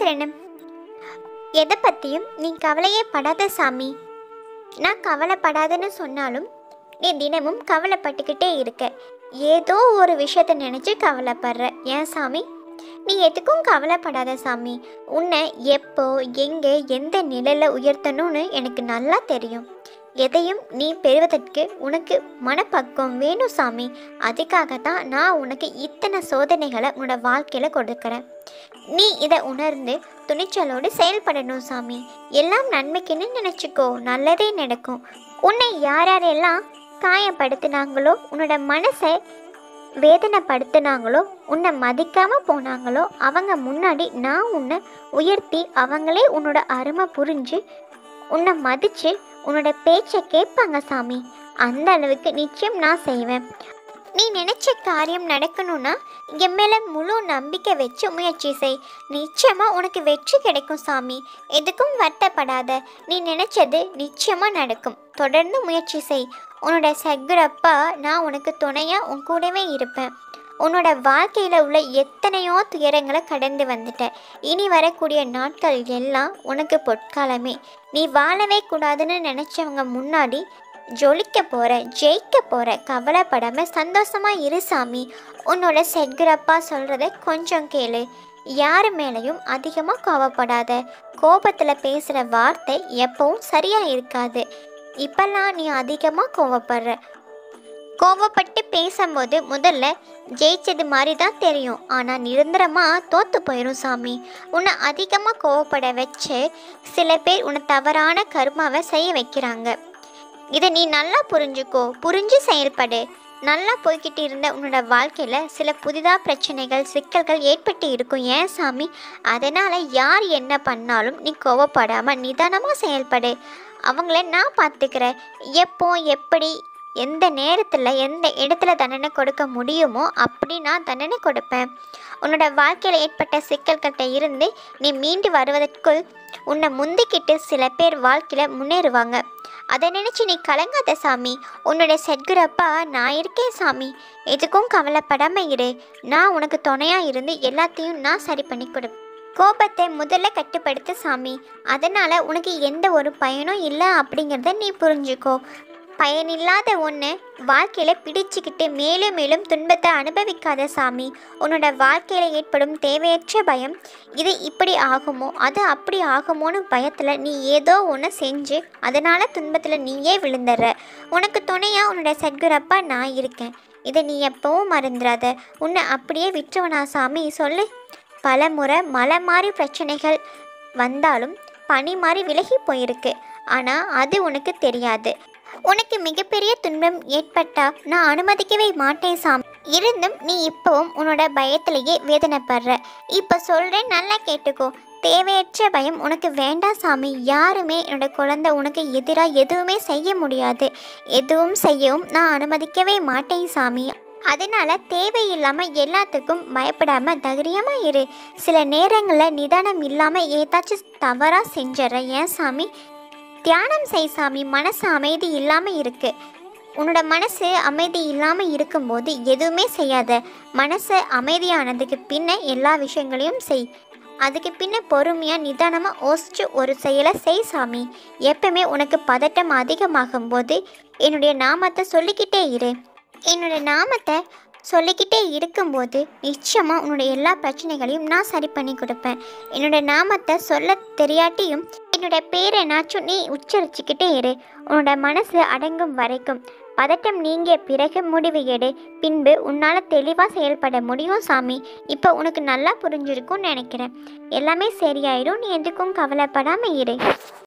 பேசுகிறேன்னு எதை பற்றியும் நீ கவலையே படாத சாமி நான் கவலைப்படாதன்னு சொன்னாலும் நீ தினமும் கவலைப்பட்டுக்கிட்டே இருக்க ஏதோ ஒரு விஷயத்த நினச்சி கவலைப்படுற ஏன் சாமி நீ எதுக்கும் கவலைப்படாத சாமி உன்னை எப்போ எங்கே எந்த நிலையில் உயர்த்தணும்னு எனக்கு நல்லா தெரியும் எதையும் நீ பெறுவதற்கு உனக்கு மனப்பக்குவம் வேணும் சாமி அதுக்காக தான் நான் உனக்கு இத்தனை சோதனைகளை உன்னோட வாழ்க்கையில் கொடுக்குறேன் நீ இதை உணர்ந்து துணிச்சலோடு செயல்படணும் சாமி எல்லாம் நன்மைக்குன்னு நினச்சிக்கோ நல்லதே நடக்கும் உன்னை யார் யாரெல்லாம் காயப்படுத்தினாங்களோ உன்னோட மனசை வேதனைப்படுத்தினாங்களோ உன்னை மதிக்காம போனாங்களோ அவங்க முன்னாடி நான் உன்னை உயர்த்தி அவங்களே உன்னோட அருமை புரிஞ்சு உன்னை மதித்து உன்னோட பேச்சை கேட்பாங்க சாமி அந்த அளவுக்கு நிச்சயம் நான் செய்வேன் நீ நினைச்ச காரியம் நடக்கணும்னா என் மேலே முழு நம்பிக்கை வச்சு முயற்சி செய் நிச்சயமாக உனக்கு வெற்றி கிடைக்கும் சாமி எதுக்கும் வருத்தப்படாத நீ நினைச்சது நிச்சயமாக நடக்கும் தொடர்ந்து முயற்சி செய் உன்னோட சகுரப்பா நான் உனக்கு துணையாக உன் கூடவே இருப்பேன் உன்னோட வாழ்க்கையில் உள்ள எத்தனையோ துயரங்களை கடந்து வந்துட்ட இனி வரக்கூடிய நாட்கள் எல்லாம் உனக்கு பொற்காலமே நீ வாழவே கூடாதுன்னு நினச்சவங்க முன்னாடி ஜொலிக்க போகிற ஜெயிக்க போகிற கவலைப்படாமல் சந்தோஷமாக இரு சாமி உன்னோட செட்குரப்பா சொல்கிறத கொஞ்சம் கேளு யார் மேலேயும் அதிகமாக கோவப்படாத கோபத்தில் பேசுகிற வார்த்தை எப்பவும் சரியாக இருக்காது இப்போல்லாம் நீ அதிகமாக கோவப்படுற கோவப்பட்டு பேசும்போது முதல்ல ஜெயிச்சது மாதிரி தான் தெரியும் ஆனால் நிரந்தரமாக தோற்று போயிடும் சாமி உன்னை அதிகமாக கோவப்பட வச்சு சில பேர் உன்னை தவறான கர்மாவை செய்ய வைக்கிறாங்க இதை நீ நல்லா புரிஞ்சுக்கோ புரிஞ்சு செயல்படு நல்லா போய்கிட்டு இருந்த உன்னோட வாழ்க்கையில் சில புதிதாக பிரச்சனைகள் சிக்கல்கள் ஏற்பட்டு இருக்கும் ஏன் சாமி அதனால் யார் என்ன பண்ணாலும் நீ கோவப்படாமல் நிதானமாக செயல்படு அவங்கள நான் பார்த்துக்கிறேன் எப்போ எப்படி எந்த நேரத்தில் எந்த இடத்துல தண்டனை கொடுக்க முடியுமோ அப்படி நான் தண்டனை கொடுப்பேன் உன்னோட வாழ்க்கையில் ஏற்பட்ட சிக்கல்கிட்ட இருந்து நீ மீண்டு வருவதற்குள் உன்னை முந்திக்கிட்டு சில பேர் வாழ்க்கையில் முன்னேறுவாங்க அதை நினச்சி நீ கலங்காத சாமி உன்னோட சத்குரப்பா நான் இருக்கேன் சாமி எதுக்கும் கவலைப்படாமல் இரு நான் உனக்கு துணையாக இருந்து எல்லாத்தையும் நான் சரி பண்ணி கொடுப்பேன் கோபத்தை முதல்ல கட்டுப்படுத்து சாமி அதனால் உனக்கு எந்த ஒரு பயனும் இல்லை அப்படிங்கிறத நீ புரிஞ்சுக்கோ பயனில்லாத ஒன்று வாழ்க்கையில் பிடிச்சிக்கிட்டு மேலும் மேலும் துன்பத்தை அனுபவிக்காத சாமி உன்னோட வாழ்க்கையில் ஏற்படும் தேவையற்ற பயம் இது இப்படி ஆகுமோ அது அப்படி ஆகுமோன்னு பயத்தில் நீ ஏதோ ஒன்று செஞ்சு அதனால் துன்பத்தில் நீயே விழுந்துடுற உனக்கு துணையாக உன்னோட சத்குரப்பா நான் இருக்கேன் இதை நீ எப்பவும் மறந்துடாத உன்னை அப்படியே விட்டுருவனா சாமி சொல்லு பல முறை மலை மாதிரி பிரச்சனைகள் வந்தாலும் பனி மாதிரி விலகி போயிருக்கு ஆனால் அது உனக்கு தெரியாது உனக்கு மிகப்பெரிய துன்பம் ஏற்பட்டா நான் அனுமதிக்கவே மாட்டேன் சாமி இருந்தும் நீ இப்போவும் உன்னோட பயத்திலேயே வேதனைப்படுற இப்போ சொல்கிறேன் நல்லா கேட்டுக்கோ தேவையற்ற பயம் உனக்கு வேண்டாம் சாமி யாருமே என்னோட குழந்தை உனக்கு எதிராக எதுவுமே செய்ய முடியாது எதுவும் செய்யவும் நான் அனுமதிக்கவே மாட்டேன் சாமி அதனால தேவையில்லாமல் எல்லாத்துக்கும் பயப்படாமல் தைரியமாக இரு சில நேரங்களில் நிதானம் இல்லாமல் ஏதாச்சும் தவறாக செஞ்சிடற ஏன் சாமி தியானம் செய் சாமி மனசு அமைதி இல்லாமல் இருக்கு உன்னோட மனசு அமைதி இல்லாமல் இருக்கும்போது எதுவுமே செய்யாத மனசு அமைதியானதுக்கு பின்ன எல்லா விஷயங்களையும் செய் அதுக்கு பின்ன பொறுமையாக நிதானமாக யோசிச்சு ஒரு செயலை செய் சாமி எப்பவுமே உனக்கு பதட்டம் அதிகமாகும் போது என்னுடைய நாமத்தை சொல்லிக்கிட்டே இரு என்னோட நாமத்தை சொல்லிக்கிட்டே இருக்கும்போது நிச்சயமாக உன்னோட எல்லா பிரச்சனைகளையும் நான் சரி பண்ணி கொடுப்பேன் என்னோட நாமத்தை சொல்ல தெரியாட்டியும் என்னோட பேரை நாச்சும் நீ உச்சரிச்சுக்கிட்டே இரு உன்னோட மனசு அடங்கும் வரைக்கும் பதட்டம் நீங்கிய பிறகு முடிவு எடு பின்பு உன்னால் தெளிவாக செயல்பட முடியும் சாமி இப்போ உனக்கு நல்லா புரிஞ்சிருக்கும்னு நினைக்கிறேன் எல்லாமே சரியாயிடும் நீ எதுக்கும் கவலைப்படாமல் இரு